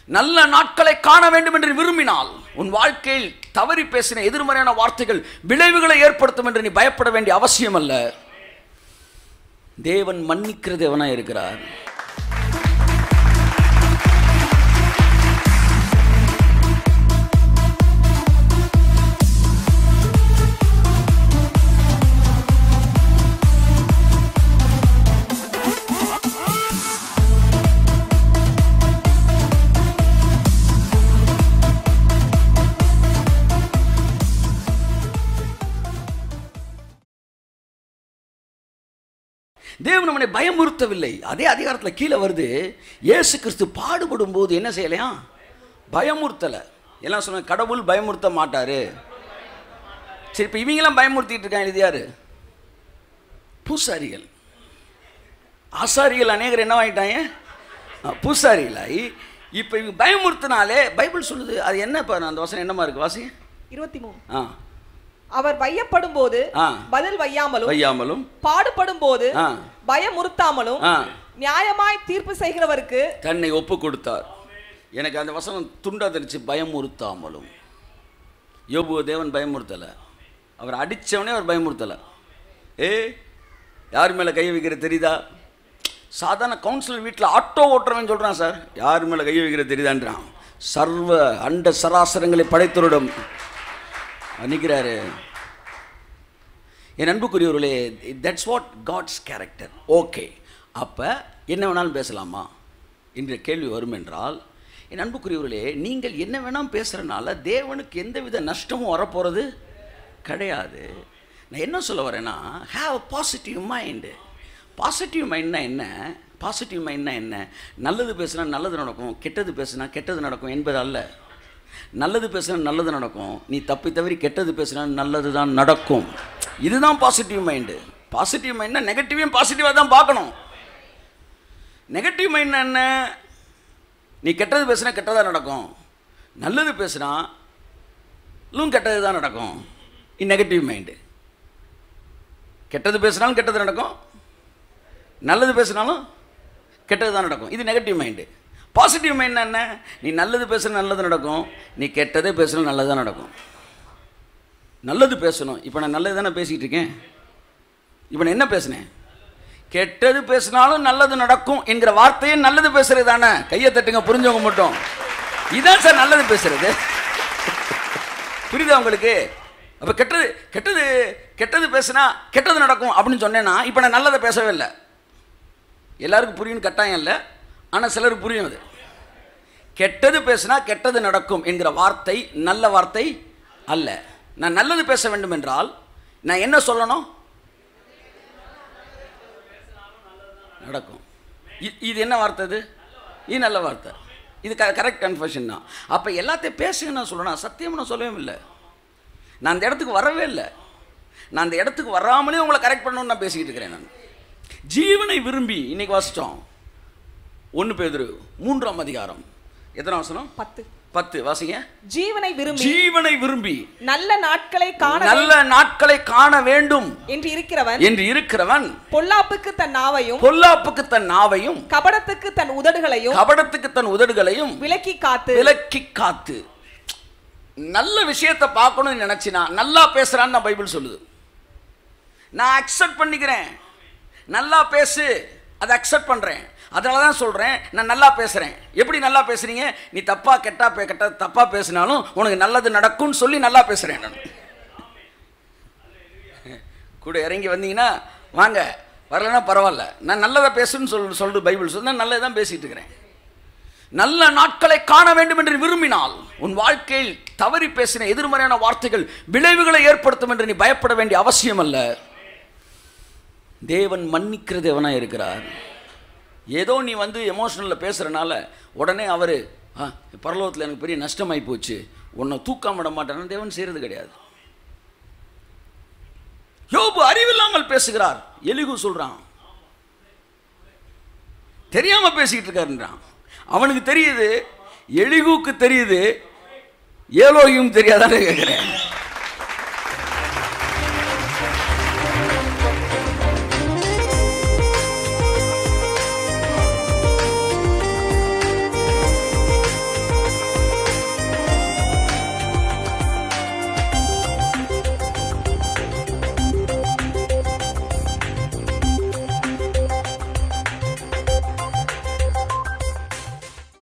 நல்ல நாட்களை காண வேண்டும் என்று விரும்பினால் உன் வாழ்க்கையில் தவறி பேசின எதிர்மறையான வார்த்தைகள் விளைவுகளை ஏற்படுத்தும் என்று நீ பயப்பட வேண்டிய அவசியம் அல்ல தேவன் மன்னிக்கிற தேவனாய் இருக்கிறார் தேவன் நம்மை பயமுறுத்தவில்லை அதே அதிகாரத்தில் கீழே வருது இயேசு கிறிஸ்து பாடுபடும் போது என்ன செய்யலையா பயமுறுத்தலை எல்லாம் சொன்ன கடவுள் பயமுறுத்த மாட்டாரு சரி இப்போ இவங்கெல்லாம் பயமுறுத்திட்டு இருக்காங்க இது யாரு பூசாரிகள் ஆசாரிகள் அநேகர் என்ன வாங்கிட்டாங்க ஆ, பூசாரிகளாகி இப்போ இவங்க பயமுறுத்தினாலே பைபிள் சொல்லுது அது என்ன இப்போ அந்த வசனம் என்னமா இருக்கு வாசி இருபத்தி மூணு ஆ அவர் வையப்படும் போது ஆ. பதில் வையாமலும் வையாமலும் பாடுபடும் போது ஆ. பயமுறுத்தாமலும் ஆ நியாயமாய் தீர்ப்பு செய்கிறவருக்கு தன்னை ஒப்பு கொடுத்தார் எனக்கு அந்த வசனம் துண்டா தெரிச்சு பயமுறுத்தாமலும் யோபுவ தேவன் பயமுறுத்தலை அவர் அடித்தவனே அவர் பயமுறுத்தலை ஏ யார் மேலே கை வைக்கிற தெரியுதா சாதாரண கவுன்சிலர் வீட்டில் ஆட்டோ ஓட்டுறவன் சொல்கிறான் சார் யார் மேலே கை வைக்கிற தெரியுதான்றான் சர்வ அண்ட சராசரங்களை படைத்தருடம் நிற்கிறாரு என் அன்புக்குரியவர்களே that's what God's character okay அப்போ என்ன வேணாலும் பேசலாமா என்ற கேள்வி வரும் என்றால் என் அன்புக்குரியவர்களே நீங்கள் என்ன வேணாலும் பேசுகிறனால தேவனுக்கு எந்தவித நஷ்டமும் வரப்போகிறது கிடையாது நான் என்ன சொல்ல வரேன்னா have a positive mind positive மைண்ட்னா என்ன பாசிட்டிவ் மைண்ட்னா என்ன நல்லது பேசுனா நல்லது நடக்கும் கெட்டது பேசுனா கெட்டது நடக்கும் என்பது அல்ல நல்லது பேசுனா நல்லது நடக்கும் நீ தப்பி தவறி கெட்டது பேசுனா நல்லது தான் நடக்கும் இதுதான் பாசிட்டிவ் மைண்டு பாசிட்டிவ் மைண்ட்னா நெகட்டிவையும் பாசிட்டிவாக தான் பார்க்கணும் நெகட்டிவ் மைண்ட் என்ன நீ கெட்டது பேசுனா கெட்டதாக நடக்கும் நல்லது பேசுனா இன்னும் கெட்டது தான் நடக்கும் இது நெகட்டிவ் மைண்டு கெட்டது பேசினாலும் கெட்டது நடக்கும் நல்லது பேசினாலும் கெட்டது தான் நடக்கும் இது நெகட்டிவ் மைண்டு பாசிட்டிவ் மைண்ட் என்ன நீ நல்லது பேசுனா நல்லது நடக்கும் நீ கெட்டதே பேசுனா நல்லது தான் நடக்கும் நல்லது பேசணும் இப்போ நான் நல்லது தானே பேசிக்கிட்டு இருக்கேன் இப்போ நான் என்ன பேசினேன் கெட்டது பேசினாலும் நல்லது நடக்கும் என்கிற வார்த்தையே நல்லது பேசுறது தானே கையை தட்டுங்க புரிஞ்சவங்க மட்டும் இதான் சார் நல்லது பேசுறது புரியுதா உங்களுக்கு அப்போ கெட்டது கெட்டது கெட்டது பேசுனா கெட்டது நடக்கும் அப்படின்னு சொன்னேன்னா இப்போ நான் நல்லதை பேசவே இல்லை எல்லாருக்கும் புரியும் கட்டாயம் இல்லை ஆனால் சிலருக்கு புரியும் அது கெட்டது பேசினா கெட்டது நடக்கும் என்கிற வார்த்தை நல்ல வார்த்தை அல்ல நான் நல்லது பேச வேண்டும் என்றால் நான் என்ன சொல்லணும் நடக்கும் இ- இது என்ன வார்த்தை இது இது நல்ல வார்த்தை இது க கரெக்ட் கன்ஃபெஷன் தான் அப்போ எல்லாத்தையும் பேசுங்க நான் சொல்லணும் சத்தியம் நான் சொல்லவே இல்லை நான் அந்த இடத்துக்கு வரவே இல்லை நான் அந்த இடத்துக்கு வராமலே உங்களை கரெக்ட் பண்ணணும்னு நான் பேசிக்கிட்டு இருக்கிறேன் நான் ஜீவனை விரும்பி இன்னைக்கு வாசித்தோம் ஒன்று பேதுரு மூன்றாம் அதிகாரம் எத்தனை வசனம் பத்து பத்து வாசிங்க ஜீவனை விரும்பி ஜீவனை விரும்பி நல்ல நாட்களை காண நல்ல நாட்களை காண வேண்டும் என்று இருக்கிறவன் என்று இருக்கிறவன் பொல்லாப்புக்கு தன் நாவையும் பொல்லாப்புக்கு தன் நாவையும் கபடத்துக்கு தன் உதடுகளையும் கபடத்துக்கு தன் உதடுகளையும் விலக்கி காத்து விலக்கி காத்து நல்ல விஷயத்தை பார்க்கணும்னு நினைச்சினா நல்லா பேசுறான்னு நான் பைபிள் சொல்லுது நான் அக்செப்ட் பண்ணிக்கிறேன் நல்லா பேசு அதை அக்செப்ட் பண்ணுறேன் அதனால தான் சொல்கிறேன் நான் நல்லா பேசுகிறேன் எப்படி நல்லா பேசுகிறீங்க நீ தப்பா கெட்டா பே கெட்ட தப்பாக பேசினாலும் உனக்கு நல்லது நடக்கும்னு சொல்லி நல்லா பேசுகிறேன் நான் கூட இறங்கி வந்தீங்கன்னா வாங்க வரலைன்னா பரவாயில்ல நான் நல்லதை பேசுன்னு சொல் சொல்லிட்டு பைபிள் சொல்லி நான் நல்லதை தான் பேசிகிட்டு இருக்கிறேன் நல்ல நாட்களை காண வேண்டும் என்று விரும்பினால் உன் வாழ்க்கையில் தவறி பேசின எதிர்மறையான வார்த்தைகள் விளைவுகளை ஏற்படுத்தும் என்று நீ பயப்பட வேண்டிய அவசியம் அல்ல தேவன் மன்னிக்கிற தேவனாக இருக்கிறார் ஏதோ நீ வந்து எமோஷனலில் பேசுகிறனால உடனே அவர் பரலோகத்தில் எனக்கு பெரிய நஷ்டமாகி போச்சு உன்னை தூக்காம விட மாட்டேன்னு தேவன் செய்கிறது கிடையாது யோபு அறிவில்லாமல் பேசுகிறார் எலிகு சொல்கிறான் தெரியாமல் பேசிக்கிட்டு இருக்காருன்றான் அவனுக்கு தெரியுது எலிகுக்கு தெரியுது ஏலோயும் தெரியாதான்னு கேட்குறேன்